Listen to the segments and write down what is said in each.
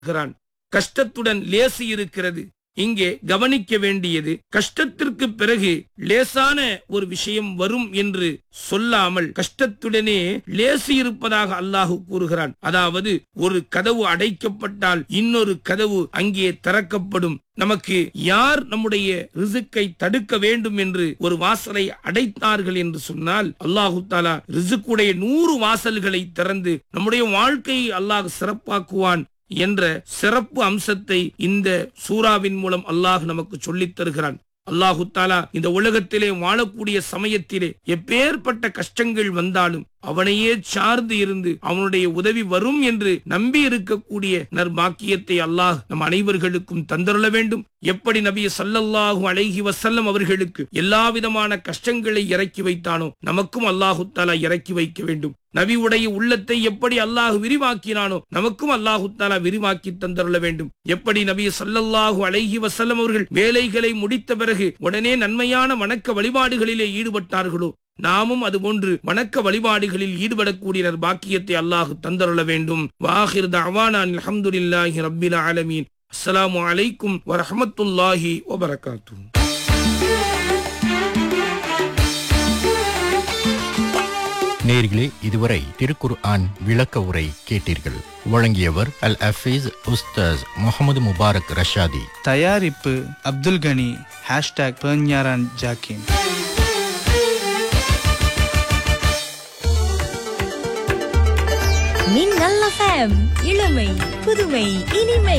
சொல்கிறான் கஷ்டத்துடன் லேசு இருக்கிறது இங்கே கவனிக்க வேண்டியது கஷ்டத்திற்கு பிறகு லேசான ஒரு விஷயம் வரும் என்று சொல்லாமல் கஷ்டத்துடனே லேசு இருப்பதாக அல்லாஹு கூறுகிறான் அதாவது ஒரு கதவு அடைக்கப்பட்டால் இன்னொரு கதவு அங்கே திறக்கப்படும் நமக்கு யார் நம்முடைய ரிசுக்கை தடுக்க வேண்டும் என்று ஒரு வாசலை அடைத்தார்கள் என்று சொன்னால் அல்லாஹு தாலா ரிசுக்குடைய நூறு வாசல்களை திறந்து நம்முடைய வாழ்க்கையை அல்லாஹ் சிறப்பாக்குவான் என்ற சிறப்பு அம்சத்தை இந்த சூறாவின் மூலம் அல்லாஹ் நமக்கு சொல்லித் தருகிறான் அல்லாஹு தாலா இந்த உலகத்திலே வாழக்கூடிய சமயத்திலே எப்பேற்பட்ட கஷ்டங்கள் வந்தாலும் அவனையே சார்ந்து இருந்து அவனுடைய உதவி வரும் என்று நம்பி இருக்கக்கூடிய நற்பாக்கியத்தை அல்லாஹ் நம் அனைவர்களுக்கும் தந்தருள வேண்டும் எப்படி நபிய சல்லல்லாஹு அலைஹி வசல்லம் அவர்களுக்கு எல்லா விதமான கஷ்டங்களை இறக்கி வைத்தானோ நமக்கும் அல்லாஹு தாலா இறக்கி வைக்க வேண்டும் நபியுடைய உள்ளத்தை எப்படி அல்லாஹ் விரிவாக்கினானோ நமக்கும் அல்லாஹு தாலா விரிவாக்கி தந்தருள வேண்டும் எப்படி நபி சல்லல்லாஹு அலைஹி வசல்லம் அவர்கள் வேலைகளை முடித்த பிறகு உடனே நன்மையான வணக்க வழிபாடுகளிலே ஈடுபட்டார்களோ நாமும் அதுபோன்று வணக்க வழிபாடுகளில் ஈடுபடக்கூடிய பாக்கியத்தை அல்லாஹ் தந்தருள வேண்டும் வாஹிர் தவானான் அல்ஹம்துலில்லாஹி ரப்பில் ஆலமீன் அஸ்ஸலாமு அலைக்கும் வரஹ்மத்துல்லாஹி வபரகாத்துஹு நேர்களே இதுவரை திருக்குர் ஆன் விளக்க உரை கேட்டீர்கள் வழங்கியவர் அல் அஃபீஸ் உஸ்தாஸ் முகமது முபாரக் ரஷாதி தயாரிப்பு அப்துல் கனி ஹேஷ்டாக் பெர்ஞாரான் ஜாக்கின் மின்னல் எஃப்எம் இளமை புதுமை இனிமை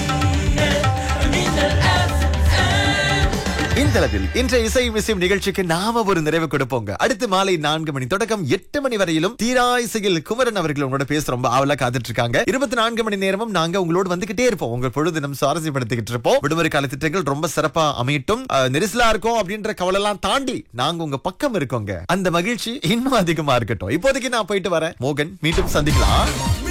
இந்தளவில் இன்றைய இசை விஷயம் நிகழ்ச்சிக்கு நாம ஒரு நிறைவு கொடுப்போங்க அடுத்து மாலை நான்கு மணி தொடக்கம் எட்டு மணி வரையிலும் தீரா இசையில் குமரன் அவர்கள் உங்களோட பேச ரொம்ப ஆவலா காத்துட்டு இருக்காங்க இருபத்தி நான்கு மணி நேரமும் நாங்க உங்களோடு வந்துகிட்டே இருப்போம் உங்க பொழுது நம்ம சுவாரஸ்யப்படுத்திக்கிட்டு இருப்போம் விடுமுறை கால திட்டங்கள் ரொம்ப சிறப்பா அமையட்டும் அஹ், நெரிசலா இருக்கும் அப்படின்ற கவலை எல்லாம் தாண்டி நாங்க உங்க பக்கம் இருக்கோங்க அந்த மகிழ்ச்சி இன்னும் அதிகமா இருக்கட்டும் இப்போதைக்கு நான் போயிட்டு வரேன் மோகன் மீண்டும் சந்திக்கலாம்